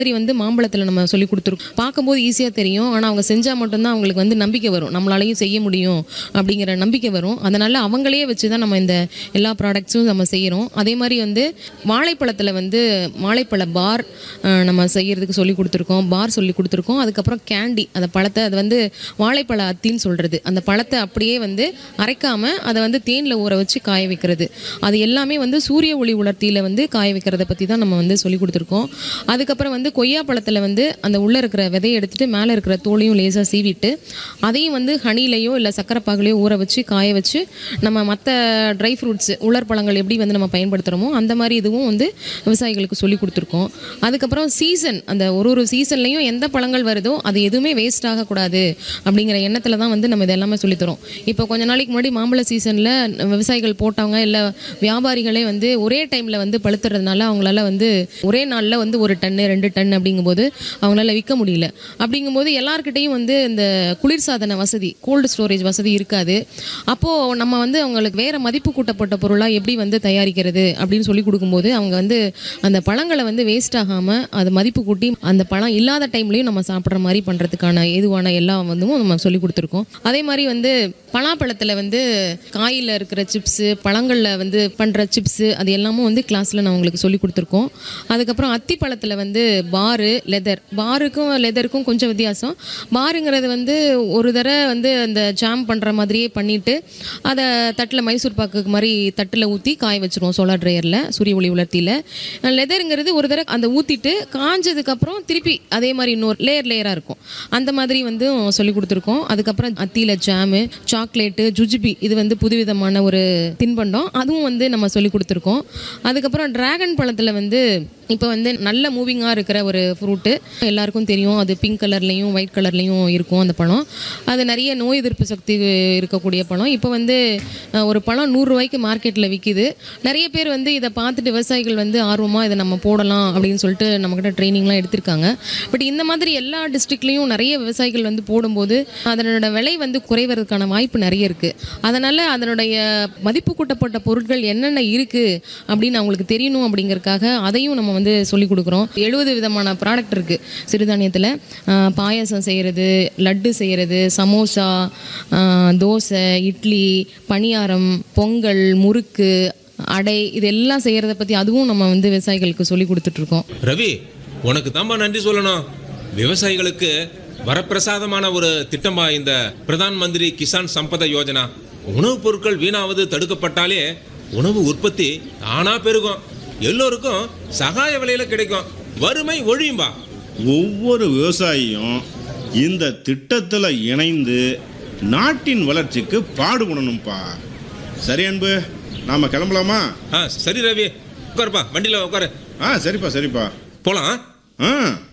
மாதிரி வந்து மாம்பழத்தில் நம்ம சொல்லி கொடுத்துருக்கோம் பார்க்கும்போது ஈஸியாக தெரியும் ஆனால் அவங்க செஞ்சால் மட்டும்தான் அவங்களுக்கு வந்து நம்பிக்கை வரும் நம்மளாலையும் செய்ய முடியும் அப்படிங்கிற நம்பிக்கை வரும் அதனால் அவங்களே வச்சு தான் நம்ம இந்த எல்லா ப்ராடக்ட்ஸும் நம்ம செய்கிறோம் அதே மாதிரி வந்து வாழைப்பழத்தில் வந்து வாழைப்பழ பார் அஹ், நம்ம செய்கிறதுக்கு சொல்லி கொடுத்துருக்கோம் பார் சொல்லி கொடுத்துருக்கோம் அதுக்கப்புறம் கேண்டி அந்த பழத்தை அது வந்து வாழைப்பழ அத்தின்னு சொல்கிறது அந்த பழத்தை அப்படியே வந்து அரைக்காமல் அதை வந்து தேனில் ஊற வச்சு காய வைக்கிறது அது எல்லாமே வந்து சூரிய ஒளி உலர்த்தியில் வந்து காய வைக்கிறத பற்றி தான் நம்ம வந்து சொல்லி கொடுத்துருக்கோம் அதுக்கப்புறம் வந்து கொய்யா பழத்தில் வந்து அந்த உள்ளே இருக்கிற விதையை எடுத்துட்டு மேலே இருக்கிற தோலையும் லேசாக சீவிட்டு அதையும் வந்து ஹனிலையோ இல்லை சக்கரை பாகுலையோ ஊற வச்சு காய வச்சு நம்ம மற்ற ட்ரை ஃப்ரூட்ஸ் உலர் பழங்கள் எப்படி வந்து நம்ம பயன்படுத்துகிறோமோ அந்த மாதிரி இதுவும் வந்து விவசாயிகளுக்கு சொல்லி கொடுத்துருக்கோம் அதுக்கப்புறம் சீசன் அந்த ஒரு ஒரு சீசன்லையும் எந்த பழங்கள் வருதோ அது எதுவுமே வேஸ்ட் ஆகக்கூடாது அப்படிங்கிற எண்ணத்தில் தான் வந்து நம்ம இதெல்லாமே சொல்லித்தரோம் இப்போ கொஞ்ச நாளைக்கு முன்னாடி மாம்பழ சீசனில் விவசாயிகள் போட்டவங்க இல்லை வியாபாரிகளே வந்து ஒரே டைமில் வந்து பழுத்துறதுனால அவங்களால வந்து ஒரே நாளில் வந்து ஒரு டன்னு ரெண்டு டன் அப்படிங்கும்போது அவங்களால விற்க முடியல அப்படிங்கும்போது எல்லார்கிட்டையும் வந்து இந்த குளிர்சாதன வசதி கோல்டு ஸ்டோரேஜ் வசதி இருக்காது அப்போது நம்ம வந்து அவங்களுக்கு வேறு மதிப்பு கூட்டப்பட்ட பொருளாக எப்படி வந்து தயாரிக்கிறது அப்படின்னு சொல்லி கொடுக்கும்போது அவங்க வந்து அந்த பழங்களை வந்து வேஸ்ட் ஆகாமல் அது மதிப்பு கூட்டி அந்த பழம் இல்லாத டைம்லையும் நம்ம சாப்பிட்ற மாதிரி பண்ணுறதுக்கான ஏதுவான எல்லா வந்து நம்ம சொல்லி கொடுத்துருக்கோம் அதே மாதிரி வந்து பலாப்பழத்தில் வந்து காயில் இருக்கிற சிப்ஸு பழங்களில் வந்து பண்ணுற சிப்ஸு அது எல்லாமும் வந்து கிளாஸில் நான் உங்களுக்கு சொல்லி கொடுத்துருக்கோம் அதுக்கப்புறம் அத்திப்பழத்தில் வந்து பாரு லெதர் பாருக்கும் லெதருக்கும் கொஞ்சம் வித்தியாசம் பாருங்கிறது வந்து ஒரு தடவை வந்து அந்த ஜாம் பண்ணுற மாதிரியே பண்ணிவிட்டு அதை தட்டில் மைசூர் பாக்கு மாதிரி தட்டில் ஊற்றி காய வச்சுருவோம் சோலார் ட்ரையரில் சூரிய ஒளி உலர்த்தியில் லெதருங்கிறது ஒரு தடவை அந்த ஊற்றிட்டு காஞ்சதுக்கப்புறம் திருப்பி அதே மாதிரி இன்னொரு லேயர் லேயராக இருக்கும் அந்த மாதிரி வந்து சொல்லி கொடுத்துருக்கோம் அதுக்கப்புறம் அத்தியில் ஜாமு சாக்லேட்டு ஜுஜிபி இது வந்து புதுவிதமான ஒரு தின்பண்டம் அதுவும் வந்து நம்ம சொல்லி கொடுத்துருக்கோம் அதுக்கப்புறம் டிராகன் பழத்தில் வந்து இப்போ வந்து நல்ல மூவிங்காக இருக்கிற ஒரு ஃப்ரூட்டு எல்லாருக்கும் தெரியும் அது பிங்க் கலர்லேயும் ஒயிட் கலர்லேயும் இருக்கும் அந்த பழம் அது நிறைய நோய் எதிர்ப்பு சக்தி இருக்கக்கூடிய பழம் இப்போ வந்து அஹ், ஒரு பழம் நூறுரூவாய்க்கு மார்க்கெட்டில் விற்கிது நிறைய பேர் வந்து இதை பார்த்துட்டு விவசாயிகள் வந்து ஆர்வமாக இதை நம்ம போடலாம் அப்படின்னு சொல்லிட்டு நம்மக்கிட்ட ட்ரைனிங்லாம் எடுத்திருக்காங்க பட் இந்த மாதிரி எல்லா டிஸ்ட்ரிக்ட்லேயும் நிறைய விவசாயிகள் வந்து போடும்போது அதனோட விலை வந்து குறைவதற்கான வாய்ப்பு நிறைய இருக்குது அதனால் அதனுடைய மதிப்பு கூட்டப்பட்ட பொருட்கள் என்னென்ன இருக்குது அப்படின்னு அவங்களுக்கு தெரியணும் அப்படிங்கறக்காக அதையும் நம்ம வந்து சொல்லி கொடுக்குறோம் எழுபது விதமான ப்ராடக்ட் இருக்குது சிறுதானியத்தில் ஆஹ், பாயாசம் செய்கிறது லட்டு செய்கிறது சமோசா ஆஹ், தோசை இட்லி பணியாரம் பொங்கல் முறுக்கு அடை இதெல்லாம் செய்கிறத பற்றி அதுவும் நம்ம வந்து விவசாயிகளுக்கு சொல்லி கொடுத்துட்ருக்கோம் ரவி உனக்கு தான்பா நன்றி சொல்லணும் விவசாயிகளுக்கு வரப்பிரசாதமான ஒரு திட்டமா இந்த பிரதான் மந்திரி கிசான் சம்பத யோஜனா உணவுப் பொருட்கள் வீணாவது தடுக்கப்பட்டாலே உணவு உற்பத்தி தானா பெருகும் எல்லோருக்கும் சகாய விலையில கிடைக்கும் வறுமை ஒழியும்பா ஒவ்வொரு விவசாயியும் இந்த திட்டத்தில் இணைந்து நாட்டின் வளர்ச்சிக்கு பாடுபடணும்ப்பா சரி அன்பு நாம கிளம்பலாமா ஆ சரி ரவி உட்காருப்பா வண்டியில உட்காரு ஆ சரிப்பா சரிப்பா போலாம் ஆ